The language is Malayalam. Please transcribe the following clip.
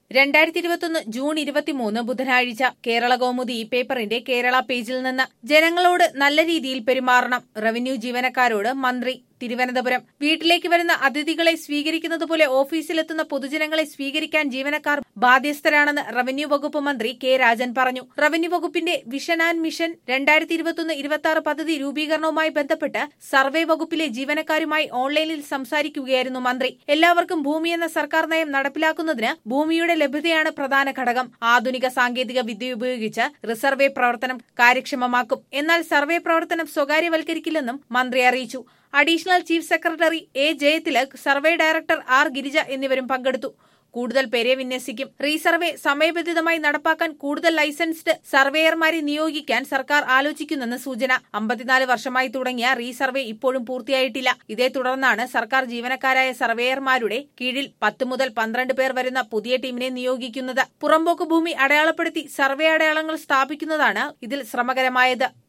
രണ്ടായിരത്തി ഇരുപത്തൊന്ന് ജൂൺ ഇരുപത്തിമൂന്ന് ബുധനാഴ്ച കേരള കൗമുദി ഈ പേപ്പറിന്റെ കേരള പേജിൽ നിന്ന് ജനങ്ങളോട് നല്ല രീതിയിൽ പെരുമാറണം റവന്യൂ ജീവനക്കാരോട് മന്ത്രി തിരുവനന്തപുരം വീട്ടിലേക്ക് വരുന്ന അതിഥികളെ സ്വീകരിക്കുന്നത് പോലെ ഓഫീസിലെത്തുന്ന പൊതുജനങ്ങളെ സ്വീകരിക്കാൻ ജീവനക്കാർ ബാധ്യസ്ഥരാണെന്ന് റവന്യൂ വകുപ്പ് മന്ത്രി കെ രാജൻ പറഞ്ഞു റവന്യൂ വകുപ്പിന്റെ വിഷൻ ആൻഡ് മിഷൻ രണ്ടായിരത്തി ഇരുപത്തൊന്ന് ഇരുപത്തി ആറ് പദ്ധതി രൂപീകരണവുമായി ബന്ധപ്പെട്ട് സർവേ വകുപ്പിലെ ജീവനക്കാരുമായി ഓൺലൈനിൽ സംസാരിക്കുകയായിരുന്നു മന്ത്രി എല്ലാവർക്കും ഭൂമി എന്ന സർക്കാർ നയം നടപ്പിലാക്കുന്നതിന് ഭൂമിയുടെ ലഭ്യതയാണ് പ്രധാന ഘടകം ആധുനിക സാങ്കേതിക വിദ്യ ഉപയോഗിച്ച് റിസർവേ പ്രവർത്തനം കാര്യക്ഷമമാക്കും എന്നാൽ സർവേ പ്രവർത്തനം സ്വകാര്യവൽക്കരിക്കില്ലെന്നും മന്ത്രി അറിയിച്ചു additional chief secretary A Jayathilak survey director R Girija എന്നിവരും പങ്കെടുത്തു കൂടുതൽ പേരെ വിന്യസിക്കും റീസർവേ സമയബന്ധിതമായി നടപ്പാക്കാൻ കൂടുതൽ ലൈസൻസ്ഡ് സർവേയർമാരെ നിയോഗിക്കാൻ സർക്കാർ ആലോചിക്കുന്നെന്ന് സൂചന അമ്പത്തിനാല് വർഷമായി തുടങ്ങിയ റീസർവേ ഇപ്പോഴും പൂർത്തിയായിട്ടില്ല ഇതേ തുടർന്നാണ് സർക്കാർ ജീവനക്കാരായ സർവേയർമാരുടെ കീഴിൽ പത്ത് മുതൽ പന്ത്രണ്ട് പേർ വരുന്ന പുതിയ ടീമിനെ നിയോഗിക്കുന്നത് പുറമ്പോക്ക് ഭൂമി അടയാളപ്പെടുത്തി സർവേ അടയാളങ്ങൾ സ്ഥാപിക്കുന്നതാണ് ഇതിൽ ശ്രമകരമായത്